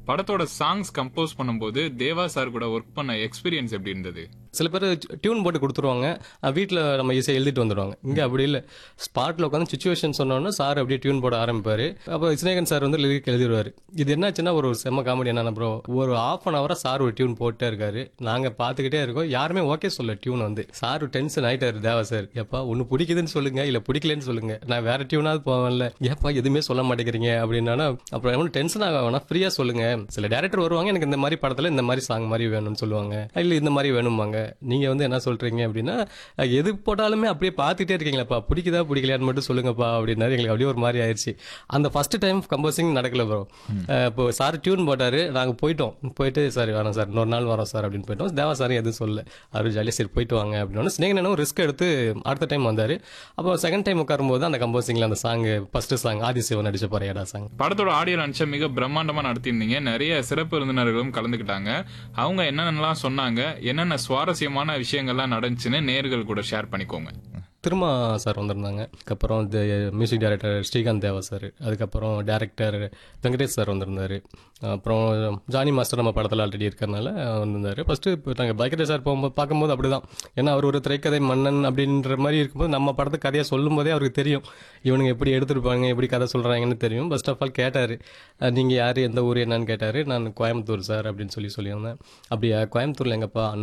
படத்தோட songs compose பண்ணும்போது Deva sir கூட ஒர்க் பண்ண எக்ஸ்பீரியன்ஸ் எப்படி இருந்தது சில பேர் டியூன் போட்டு கொடுத்துருவாங்க வீட்டில் நம்ம ஈஸியாக எழுதிட்டு வந்துடுவாங்க இங்கே அப்படி இல்லை ஸ்பாட்டில் உட்காந்து சுச்சுவேஷன் சொன்னோன்னா சார் அப்படியே டியூன் போட ஆரம்பிப்பார் அப்போ சினேகன் சார் வந்து லிரிக் எழுதிடுவார் இது என்னாச்சுன்னா ஒரு செம்ம காமெடி என்னன்னா ப்ரோ ஒரு ஆஃப் அன் ஹவராக சார் ஒரு டியூன் போட்டே இருக்காரு நாங்கள் பார்த்துக்கிட்டே இருக்கோம் யாருமே ஓகே சொல்ல டியூன் வந்து சார் டென்ஷன் ஆயிட்டாரு தேவா சார் எப்பா ஒன்று பிடிக்குதுன்னு சொல்லுங்க இல்லை பிடிக்கலன்னு சொல்லுங்க நான் வேற டியூனாவது போவேன்ல ஏப்பா எதுவுமே சொல்ல மாட்டேங்கிறீங்க அப்படின்னா அப்புறம் ஒன்றும் டென்ஷன் ஆக வேணா ஃப்ரீயாக சொல்லுங்க சில டேரக்டர் வருவாங்க எனக்கு இந்த மாதிரி படத்தில் இந்த மாதிரி சாங் மாதிரி வேணும்னு சொல்லுவாங்க இல்லை இந்த மாதிரி வேணும்பாங்க நீங்கள் வந்து என்ன சொல்கிறீங்க அப்படின்னா அஹ், எது போட்டாலுமே அப்படியே பார்த்துட்டே இருக்கீங்களப்பா பிடிக்குதா பிடிக்கலையான்னு மட்டும் சொல்லுங்கப்பா அப்படின்னாரு எங்களுக்கு அப்படியே ஒரு மாதிரி ஆயிடுச்சு அந்த ஃபர்ஸ்ட் டைம் கம்போசிங் நடக்கல ப்ரோ இப்போ சார் டியூன் போட்டாரு நாங்கள் போயிட்டோம் போயிட்டு சார் வேணாம் சார் இன்னொரு நாள் வரோம் சார் அப்படின்னு போயிட்டோம் தேவா சார் எதுவும் சொல்லல அவரு ஜாலியாக சரி போயிட்டு வாங்க அப்படின்னு ஸ்னேகனும் ரிஸ்க் எடுத்து அடுத்த டைம் வந்தார் அப்போ செகண்ட் டைம் உட்காரும்போது அந்த கம்போசிங்கில் அந்த சாங் ஃபர்ஸ்ட் சாங் ஆதிசிவன் அடிச்ச பறையடா சாங் படத்தோட ஆடியோ லான்ச்சை மிக பிரம்மாண்டமா நடத்தியிருந்தீங்க நிறைய சிறப்பு விருந்தினர்களும் கலந்துக்கிட்டாங்க அவங்க என்னென்னலாம் சொன்னாங்க என்னென்ன சுவாரஸ்யமான விஷயங்கள்லாம் நடந்துச்சுன்னு நேர்கள் கூட ஷேர் பண்ணிக்கோங்க திருமா சார் வந்திருந்தாங்க அதுக்கப்புறம் இந்த music director Srikanth Deva sir அதுக்கப்புறம் டேரக்டர் வெங்கடேஷ் சார் வந்திருந்தாரு அப்புறம் ஜானி மாஸ்டர் நம்ம படத்தில் ஆல்ரெடி இருக்கிறனால வந்திருந்தாரு ஃபர்ஸ்ட்டு நாங்கள் பைக்கரே சார் போகும்போது பார்க்கும்போது அப்படிதான் ஏன்னா அவர் ஒரு திரைக்கதை மன்னன் அப்படின்ற மாதிரி இருக்கும்போது நம்ம படத்து கதையை சொல்லும்போதே அவருக்கு தெரியும் இவனுங்க எப்படி எடுத்துருப்பாங்க எப்படி கதை சொல்கிறாங்கன்னு தெரியும் ஃபர்ஸ்ட் ஆஃப் ஆல் கேட்டார் நீங்கள் யார் எந்த ஊர் என்னன்னு கேட்டார் நான் கோயம்புத்தூர் சார் அப்படின்னு சொல்லி சொல்லியிருந்தேன் அப்படியா கோயம்புத்தூரில் எங்கப்பா